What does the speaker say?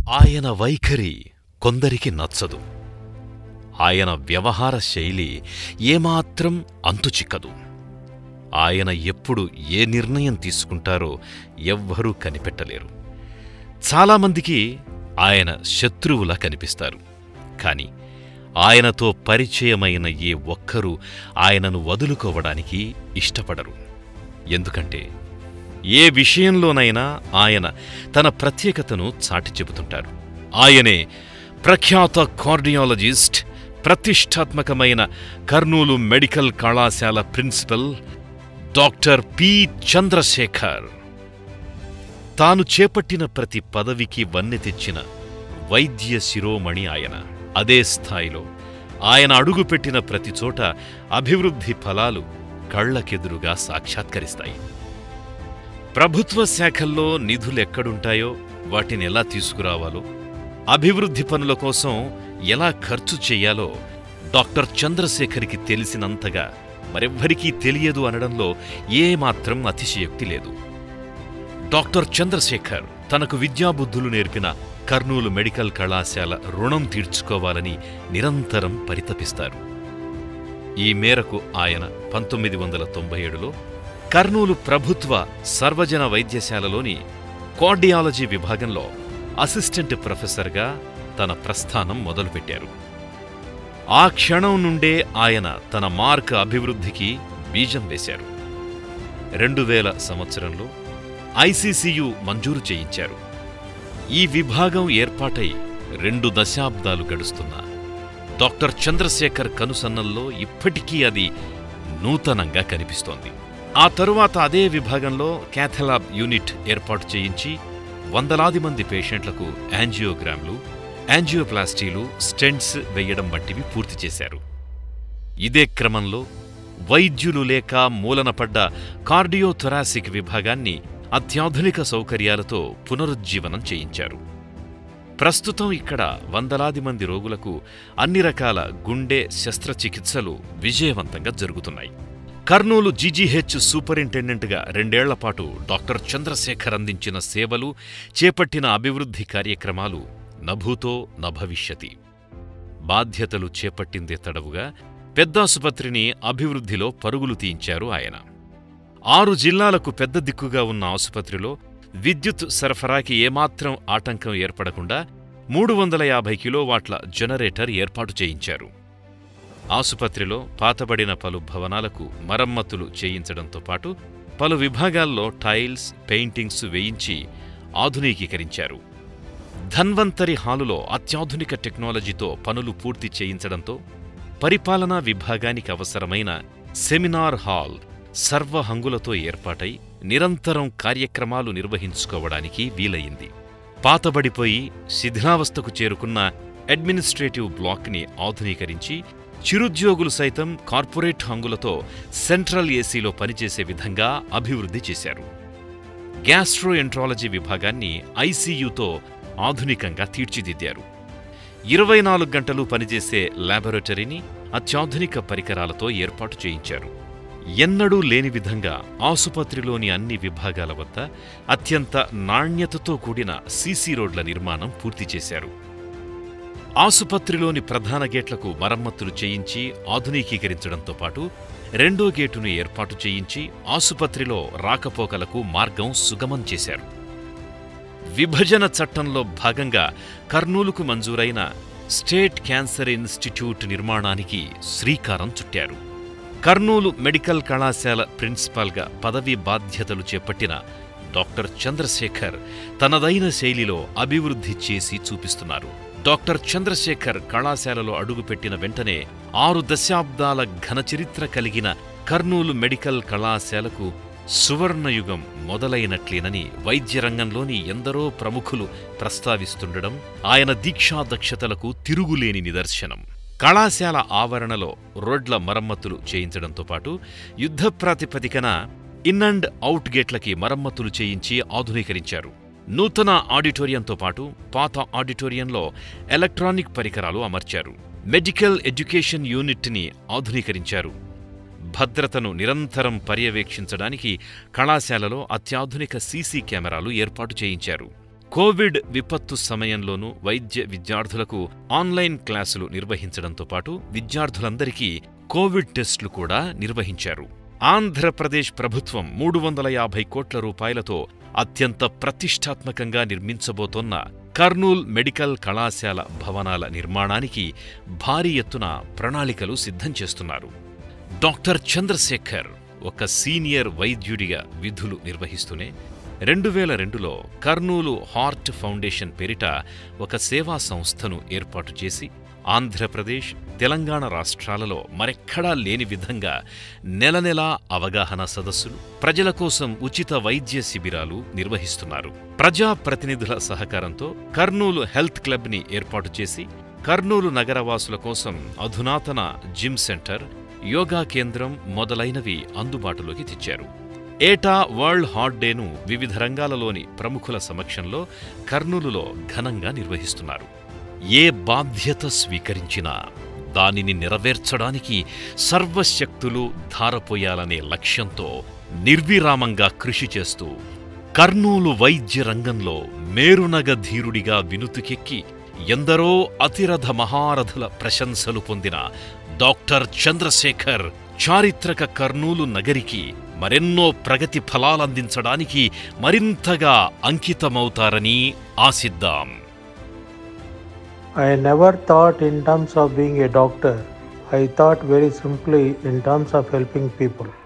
ఆయన వైఖరి కొందరికి నచ్చదు ఆయన వ్యవహార శైలి ఏమాత్రం అంతుచిక్కదు ఆయన ఎప్పుడు ఏ నిర్ణయం తీసుకుంటారో ఎవ్వరూ కనిపెట్టలేరు చాలామందికి ఆయన శత్రువులా కనిపిస్తారు కాని ఆయనతో పరిచయమైన ఏ ఒక్కరూ ఆయనను వదులుకోవడానికి ఇష్టపడరు ఎందుకంటే ఏ విషయంలోనైనా ఆయన తన ప్రత్యేకతను చాటి చెబుతుంటారు ఆయనే ప్రఖ్యాత కార్డియాలజిస్ట్ ప్రతిష్టాత్మకమైన కర్నూలు మెడికల్ కళాశాల ప్రిన్సిపల్ డాక్టర్ పి చంద్రశేఖర్ తాను చేపట్టిన ప్రతి పదవికి వన్నె తెచ్చిన వైద్య శిరోమణి ఆయన అదే స్థాయిలో ఆయన అడుగుపెట్టిన ప్రతి చోట అభివృద్ధి ఫలాలు కళ్లకెదురుగా సాక్షాత్కరిస్తాయి ప్రభుత్వ శాఖల్లో నిధులెక్కడుంటాయో వాటిని ఎలా తీసుకురావాలో అభివృద్ధి పనుల కోసం ఎలా ఖర్చు చెయ్యాలో డాక్టర్ చంద్రశేఖర్కి తెలిసినంతగా మరెవ్వరికీ తెలియదు అనడంలో ఏమాత్రం అతిశయోక్తి లేదు డాక్టర్ చంద్రశేఖర్ తనకు విద్యాబుద్ధులు నేర్పిన కర్నూలు మెడికల్ కళాశాల రుణం తీర్చుకోవాలని నిరంతరం పరితపిస్తారు ఈ మేరకు ఆయన పంతొమ్మిది వందల తొంభై ఏడులో కర్నూలు ప్రభుత్వ సర్వజన వైద్యశాలలోని కార్డియాలజీ విభాగంలో అసిస్టెంట్ ప్రొఫెసర్గా తన ప్రస్థానం మొదలుపెట్టారు ఆ క్షణం నుండే ఆయన తన మార్క్ అభివృద్ధికి బీజం వేశారు రెండు వేల సంవత్సరంలో ఐసీసీయు మంజూరు చేయించారు ఈ విభాగం ఏర్పాటై రెండు దశాబ్దాలు గడుస్తున్నా డాక్టర్ చంద్రశేఖర్ కనుసన్నల్లో ఇప్పటికీ అది నూతనంగా కనిపిస్తోంది ఆ తరువాత అదే విభాగంలో క్యాథలాబ్ యూనిట్ ఏర్పాటు చేయించి వందలాది మంది పేషెంట్లకు యాంజియోగ్రామ్లు యాంజియోప్లాస్టీలు స్టెంట్స్ వేయడం వంటివి పూర్తి చేశారు ఇదే క్రమంలో వైద్యులు లేక మూలనపడ్డ కార్డియోథొరాసిక్ విభాగాన్ని అత్యాధునిక సౌకర్యాలతో పునరుజ్జీవనం చేయించారు ప్రస్తుతం ఇక్కడ వందలాది మంది రోగులకు అన్ని రకాల గుండె శస్త్రచికిత్సలు విజయవంతంగా జరుగుతున్నాయి కర్నూలు జీజీహెచ్ సూపరింటెండెంట్గా రెండేళ్లపాటు డాక్టర్ చంద్రశేఖర్ అందించిన సేవలు చేపట్టిన అభివృద్ధి కార్యక్రమాలు నభూతో నభవిష్యతి బాధ్యతలు చేపట్టిందే తడవుగా పెద్దాసుపత్రిని అభివృద్ధిలో పరుగులు తీయించారు ఆయన ఆరు జిల్లాలకు పెద్ద దిక్కుగా ఉన్న ఆసుపత్రిలో విద్యుత్ సరఫరాకి ఏమాత్రం ఆటంకం ఏర్పడకుండా మూడు వందల యాభై కిలోవాట్ల జనరేటర్ ఏర్పాటు చేయించారు ఆసుపత్రిలో పాతబడిన పలు భవనాలకు మరమ్మతులు చేయించడంతో పాటు పలు విభాగాల్లో టైల్స్ పెయింటింగ్స్ వేయించి ఆధునికీకరించారు ధన్వంతరి హాలులో అత్యాధునిక టెక్నాలజీతో పనులు పూర్తి చేయించడంతో పరిపాలనా విభాగానికి అవసరమైన సెమినార్ హాల్ సర్వహంగులతో ఏర్పాటై నిరంతరం కార్యక్రమాలు నిర్వహించుకోవడానికి వీలయింది పాతబడిపోయి శిథిలావస్థకు చేరుకున్న అడ్మినిస్ట్రేటివ్ బ్లాక్ని ఆధునీకరించి చిరుద్యోగులు సైతం కార్పొరేట్ హంగులతో సెంట్రల్ ఏసీలో పనిచేసే విధంగా అభివృద్ధి చేశారు గ్యాస్ట్రోఎంట్రాలజీ విభాగాన్ని ఐసీయూతో ఆధునికంగా తీర్చిదిద్దారు ఇరవై నాలుగు గంటలు పనిచేసే ల్యాబొరేటరీని అత్యాధునిక పరికరాలతో ఏర్పాటు చేయించారు ఎన్నడూ లేని విధంగా ఆసుపత్రిలోని అన్ని విభాగాల వద్ద అత్యంత నాణ్యతతో కూడిన సీసీ రోడ్ల నిర్మాణం పూర్తి చేశారు ఆసుపత్రిలోని ప్రధాన గేట్లకు మరమ్మతులు చేయించి ఆధునికీకరించడంతో పాటు రెండో గేటును ఏర్పాటు చేయించి ఆసుపత్రిలో రాకపోకలకు మార్గం సుగమం చేశారు విభజన చట్టంలో భాగంగా కర్నూలుకు మంజూరైన స్టేట్ క్యాన్సర్ ఇన్స్టిట్యూట్ నిర్మాణానికి శ్రీకారం చుట్టారు కర్నూలు మెడికల్ కళాశాల ప్రిన్సిపాల్గా పదవీ బాధ్యతలు చేపట్టిన డాక్టర్ చంద్రశేఖర్ తనదైన శైలిలో అభివృద్ధి చేసి చూపిస్తున్నారు డాక్టర్ చంద్రశేఖర్ కళాశాలలో అడుగుపెట్టిన వెంటనే ఆరు దశాబ్దాల ఘనచరిత్ర కలిగిన కర్నూలు మెడికల్ కళాశాలకు సువర్ణయుగం మొదలైనట్లేనని వైద్య రంగంలోని ఎందరో ప్రముఖులు ప్రస్తావిస్తుండడం ఆయన దీక్షాదక్షతలకు తిరుగులేని నిదర్శనం కళాశాల ఆవరణలో రోడ్ల మరమ్మతులు చేయించడంతో పాటు యుద్ధ ప్రాతిపదికన ఇన్ అండ్ అవుట్ గేట్లకి మరమ్మతులు చేయించి ఆధునీకరించారు నూతన ఆడిటోరియంతో పాటు పాత ఆడిటోరియంలో ఎలక్ట్రానిక్ పరికరాలు అమర్చారు మెడికల్ ఎడ్యుకేషన్ యూనిట్ని ఆధునీకరించారు భద్రతను నిరంతరం పర్యవేక్షించడానికి కళాశాలలో అత్యాధునిక సీసీ కెమెరాలు ఏర్పాటు చేయించారు కోవిడ్ విపత్తు సమయంలోనూ వైద్య విద్యార్థులకు ఆన్లైన్ క్లాసులు నిర్వహించడంతో పాటు విద్యార్థులందరికీ కోవిడ్ టెస్టులు కూడా నిర్వహించారు ఆంధ్రప్రదేశ్ ప్రభుత్వం మూడు వందల యాభై కోట్ల రూపాయలతో అత్యంత ప్రతిష్టాత్మకంగా నిర్మించబోతోన్న కర్నూల్ మెడికల్ కళాశాల భవనాల నిర్మాణానికి భారీ ఎత్తున ప్రణాళికలు సిద్ధం చేస్తున్నారు డాక్టర్ చంద్రశేఖర్ ఒక సీనియర్ వైద్యుడిగా విధులు నిర్వహిస్తూనే రెండు వేల రెండులో కర్నూలు హార్ట్ ఫౌండేషన్ పేరిట ఒక సేవా సంస్థను ఏర్పాటు చేసి ఆంధ్రప్రదేశ్ తెలంగాణ రాష్ట్రాలలో మరెక్కడా లేని విధంగా నెల నెలా అవగాహన సదస్సులు ప్రజల కోసం ఉచిత వైద్య శిబిరాలు నిర్వహిస్తున్నారు ప్రజాప్రతినిధుల సహకారంతో కర్నూలు హెల్త్ క్లబ్ని ఏర్పాటు చేసి కర్నూలు నగరవాసుల కోసం అధునాతన జిమ్ సెంటర్ యోగా కేంద్రం మొదలైనవి అందుబాటులోకి తెచ్చారు ఏటా వరల్డ్ హార్ట్ డేను వివిధ రంగాలలోని ప్రముఖుల సమక్షంలో కర్నూలులో ఘనంగా నిర్వహిస్తున్నారు ఏ బాధ్యత స్వీకరించినా దానిని నెరవేర్చడానికి సర్వశక్తులు ధారపోయాలనే లక్ష్యంతో నిర్విరామంగా కృషి చేస్తూ కర్నూలు వైద్య రంగంలో మేరునగ ధీరుడిగా వినుతికెక్కి ఎందరో అతిరథ మహారథుల ప్రశంసలు పొందిన డాక్టర్ చంద్రశేఖర్ చారిత్రక కర్నూలు నగరికి మరెన్నో ప్రగతి ఫలాలందించడానికి మరింతగా అంకితమవుతారని ఆశిద్దాం I never thought in terms of being a doctor. I thought very simply in terms of helping people.